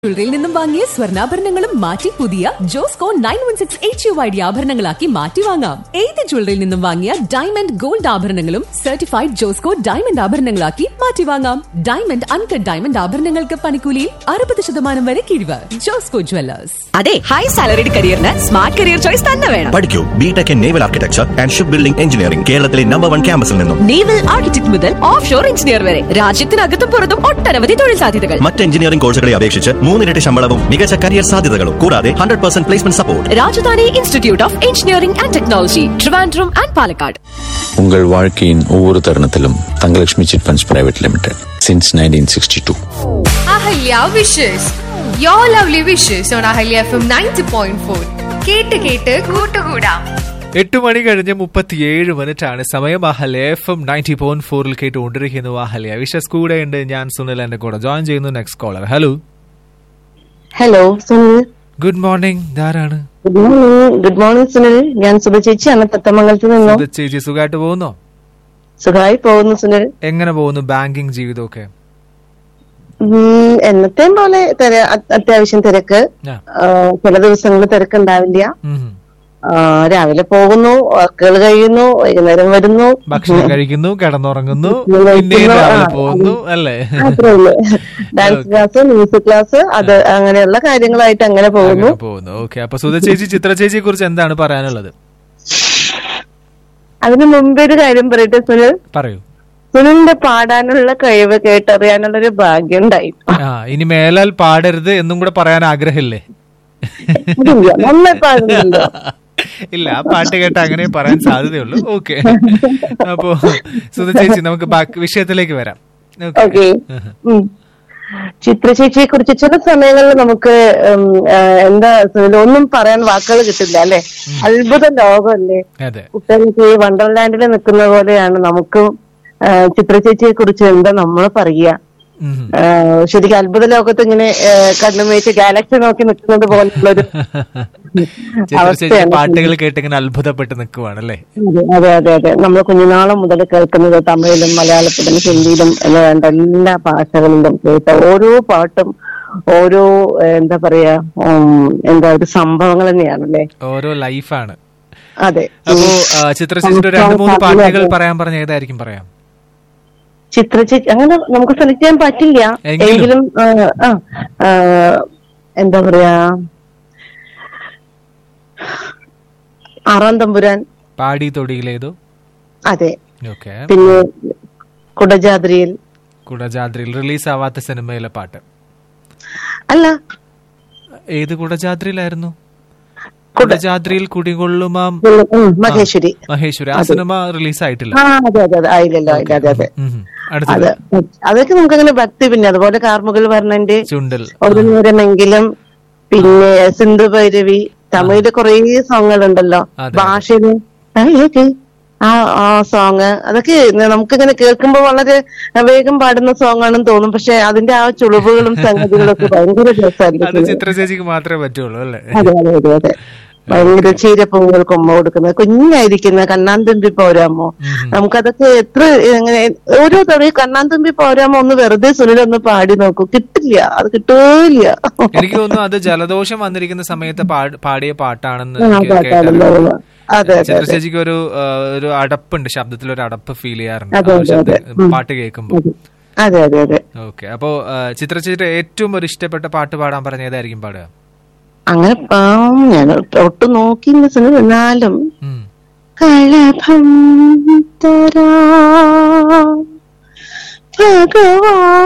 ജ്വല്ലറിയിൽ നിന്നും വാങ്ങിയ സ്വർണ്ണാഭരണങ്ങളും മാറ്റി പുതിയ Josco nine one six H U I D ആഭരണങ്ങളാക്കി മാറ്റി വാങ്ങാം ഏത് ജ്വല്ലറിയിൽ നിന്നും വാങ്ങിയ ഡയമണ്ട് ഗോൾഡ് ആഭരണങ്ങളും സർട്ടിഫൈഡ് ജോസ്കോ ഡയമണ്ട് ആഭരണങ്ങളാക്കി മാറ്റി വാങ്ങാം ഡയമണ്ട് അൺകട്ട് ഡയമണ്ട് ആഭരണങ്ങൾക്ക് പണിക്കൂലിയിൽ അറുപത് ശതമാനം വരെ കിഴിവ് ജോസ്കോ ജ്വല്ലേഴ്സ് അതെ ഹൈ സാലറിഡ് കരിയറിന് സ്മാർട്ട് കരിയർ ചോയ്സ് തന്നെ വേണം പഠിക്കൂ B Tech in naval architecture and ship building engineering കേരളത്തിലെ നമ്പർ വൺ ക്യാമ്പസിൽ നിന്നും നേവൽ ആർക്കിടെക്ട് മുതൽ ഓഫ് ഷോർ എഞ്ചിനീയർ വരെ രാജ്യത്തിനകത്തും പുറത്തും ഒട്ടനവധി തൊഴിൽ സാധ്യതകൾ മറ്റ് എഞ്ചിനീയറിംഗ് കോഴ്സുകളെ അപേക്ഷിച്ച് മൂന്നിരട്ടി ശമ്പളവും മികച്ച കരിയർ സാധ്യതകളും കൂടാതെ hundred percent placement support Rajadhani institute of engineering and technology Trivandrum and Palakkad உங்கள் வாழ்க்கையின் ஒவ்வொரு தருணத்திலும் Thangalakshmi chit funds private limited since nineteen sixty two Ahalya wishes your lovely wishes on Ahalya F M ninety point four കേട്ട് കേട്ട് കൂട്ടുകൂടാം എട്ട് മണി കഴിഞ്ഞ് മുപ്പത്തിയേഴ് മിനിറ്റ് ആണ് സമയം Ahalya F M ninety point ഫോറിൽ കേട്ടുകൊണ്ടിരിക്കുന്നു അഹല്യ വിഷസ് കൂടെ ഉണ്ട് ഞാൻ സുനിൽ എന്റെ കൂടെ ജോയിൻ ചെയ്യുന്നു next caller hello hello Sunil good morning ധാരാണ് good morning good morning Sunil ഞാൻ സുബ ചേച്ചിയാണ് തത്തമംഗലത്ത് നിന്നും ചേച്ചി സുഖമായിട്ട് പോകുന്നോ സുഖമായി പോകുന്നു സുനിൽ എങ്ങനെ പോകുന്നു ബാങ്കിങ് ജീവിതമൊക്കെ ഉം, എന്നത്തെയും പോലെ തിര- അ- അത്യാവശ്യം തിരക്ക് ആ. ആ, ചില ദിവസങ്ങളിൽ തിരക്കുണ്ടാവില്ല ഉം. ആ, രാവിലെ പോകുന്നു വർക്കുകൾ കഴിയുന്നു വൈകുന്നേരം വരുന്നു ഭക്ഷണം കഴിക്കുന്നു കിടന്നുറങ്ങുന്നു ഉം. പിന്നെയും രാവിലെ ആ. പോകുന്നു അല്ലേ അത്രേ ഉള്ളൂ ഡാൻസ് ക്ലാസ് മ്യൂസിക് ക്ലാസ് അത് അങ്ങനെയുള്ള കാര്യങ്ങളായിട്ട് അങ്ങനെ പോകുന്നു അങ്ങനെ പോകുന്നു ഓക്കെ അപ്പൊ സുധ ചേച്ചി ചിത്ര ചേച്ചിയെ കുറിച്ച് എന്താണ് പറയാനുള്ളത് അതിനു മുമ്പേ ഒരു കാര്യം പറയട്ടെ സുനിൽ പറയൂ സുനിലിന്റെ പാടാനുള്ള കഴിവ് കേട്ടറിയാനുള്ള ഒരു ഭാഗ്യം ഉണ്ടായി ആ ഇനി മേലാൽ പാടരുത് എന്നും കൂടെ പറയാൻ ആഗ്രഹമില്ലേ ഇല്ല, നന്നായി പാടുന്നുണ്ടോ ഇല്ല ആ പാട്ട് കേട്ട് അങ്ങനെ പറയാൻ സാധ്യതയുള്ളൂ ഓക്കെ അപ്പോ സുധ ചേച്ചി നമുക്ക് ബാക്കി വിഷയത്തിലേക്ക് വരാം Okay. ഓക്കെ ചിത്ര ചേച്ചിയെ കുറിച്ച് ചില സമയങ്ങളിൽ നമുക്ക് ഉം, ആ, എന്താ സുനിൽ, ഒന്നും പറയാൻ വാക്കുകൾ കിട്ടില്ല അല്ലെ അത്ഭുത ലോകമല്ലേ അതെ കുട്ടികൾക്ക് ഈ വണ്ടർലാൻഡിൽ നിൽക്കുന്ന പോലെയാണ് നമുക്കും ആ, ചിത്ര ചേച്ചിയെ കുറിച്ച് എന്താ നമ്മൾ പറയുക ഉം. ആ, ശരിക്കും അത്ഭുത ലോകത്ത് ഇങ്ങനെ കണ്ണുമേച്ച് ഗാലക്സി നോക്കി നിൽക്കുന്നത് പോലുള്ളൊരു ചിത്ര ചേച്ചി പാട്ടുകൾ കേട്ട് ഇങ്ങനെ അത്ഭുതപ്പെട്ട് നിൽക്കുവാണല്ലേ അതെ അതെ അതെ അതെ നമ്മൾ കുഞ്ഞുനാളം മുതൽ കേൾക്കുന്നത് തമിഴിലും മലയാളത്തിലും ഹിന്ദിയിലും എന്ന് വേണ്ട എല്ലാ ഭാഷകളിലും കേട്ട ഓരോ പാട്ടും ഓരോ ഏഹ്, എന്താ പറയാ ഉം, എന്താ ഒരു സംഭവങ്ങൾ തന്നെയാണല്ലേ ഓരോ ലൈഫാണ് അതെ അപ്പോ ആ, ചിത്ര ചേച്ചിയുടെ ഒരു രണ്ട് മൂന്ന് പാട്ടുകൾ പറയാൻ പറഞ്ഞ ഏതായിരിക്കും പറയാം ചിത്രചേച്ചി അങ്ങനെ നമുക്ക് സെലക്ട് ചെയ്യാൻ പറ്റില്ല എങ്കിലും. എങ്കിലും ആ, ആ, ആ, എന്താ പറയാ ആറാം തമ്പുരാൻ പാടി തൊടിയിലേതോ അതെ ഓക്കെ പിന്നെ കുടജാദ്രിയിൽ കുടജാദ്രിയിൽ റിലീസ് ആവാത്ത സിനിമയിലെ പാട്ട് അല്ല ഏത് കുടജാദ്രിയിലായിരുന്നു കുടജാദ്രിയിൽ കുടികൊള്ളുമാം ഉം, മഹേശ്വരി മഹേശ്വരി ആ സിനിമ റിലീസ് ആയിട്ടില്ല ആ അതെ അതെ അതെ ആയില്ലല്ലോ ആയില്ല അതെ അതെ ഉം. അത് അടുത്തത് അതൊക്കെ നമുക്കങ്ങനെ ഭക്തി പിന്നെ അതുപോലെ കാർമുകിൽ വർണ്ണന്റെ ചുണ്ടിൽ ഒരു നേരമെങ്കിലും പിന്നെ സിന്ധു ഭൈരവി തമിഴില് കുറേ സോങ്ങുകൾ ഉണ്ടല്ലോ അതെ. ഭാഷയില് അഴക് ആ ആ സോങ് അതൊക്കെ നമുക്കിങ്ങനെ കേൾക്കുമ്പോ വളരെ വേഗം പാടുന്ന സോങ് ആണെന്ന് തോന്നും പക്ഷെ അതിന്റെ ആ ചുളിവുകളും സംഗതികളും ഒക്കെ ഭയങ്കര അത് രസമായിരിക്കും ചിത്ര ചേച്ചിക്ക് മാത്രമേ പറ്റുള്ളൂ അല്ലേ അതെ അതെ അതെ അതെ ഭയങ്കര ചീരപ്പൊങ്ങൽ കൊമ്മ കൊടുക്കുന്നത് കുഞ്ഞായിരിക്കുന്ന കണ്ണാൻ തുമ്പി പോരാമോ നമുക്കതൊക്കെ എത്ര എങ്ങനെ ഓരോ തവണ കണ്ണാൻ തുമ്പി പോരാമോ ഒന്ന് വെറുതെ സുനിലൊന്ന് പാടി നോക്കൂ കിട്ടില്ല അത് കിട്ടൂല എനിക്ക് തോന്നുന്നു അത് ജലദോഷം വന്നിരിക്കുന്ന സമയത്ത് പാട്- പാടിയ പാട്ടാണെന്ന് ആ, എനിക്ക് പാട്ടാണെന്ന് കേട്ടറിയാം. തോന്നുന്നു. അതെ അതെ ചിത്ര അതെ ചേച്ചിക്ക് ഒരു ആ, ഒരു അടപ്പുണ്ട് ശബ്ദത്തിൽ ഒരു അടപ്പ് ഫീൽ ചെയ്യാറുണ്ട് അതെ, ആ അതെ, ശബ്ദ- അതെ. ഉം. പാട്ട് കേൾക്കുമ്പോൾ അതെ അതെ അതെ ഓക്കെ അപ്പോ ആ, ചിത്ര ചേച്ചിയുടെ ഏറ്റവും ഒരു ഇഷ്ടപ്പെട്ട പാട്ട് പാടാൻ പറഞ്ഞ ഏതായിരിക്കും പാടുക അങ്ങനെ പാവം ഞാൻ ഒട്ടും നോക്കിയില്ല സുനിൽ എന്നാലും ഉം. കളഭം തരാ ഭഗവാൻ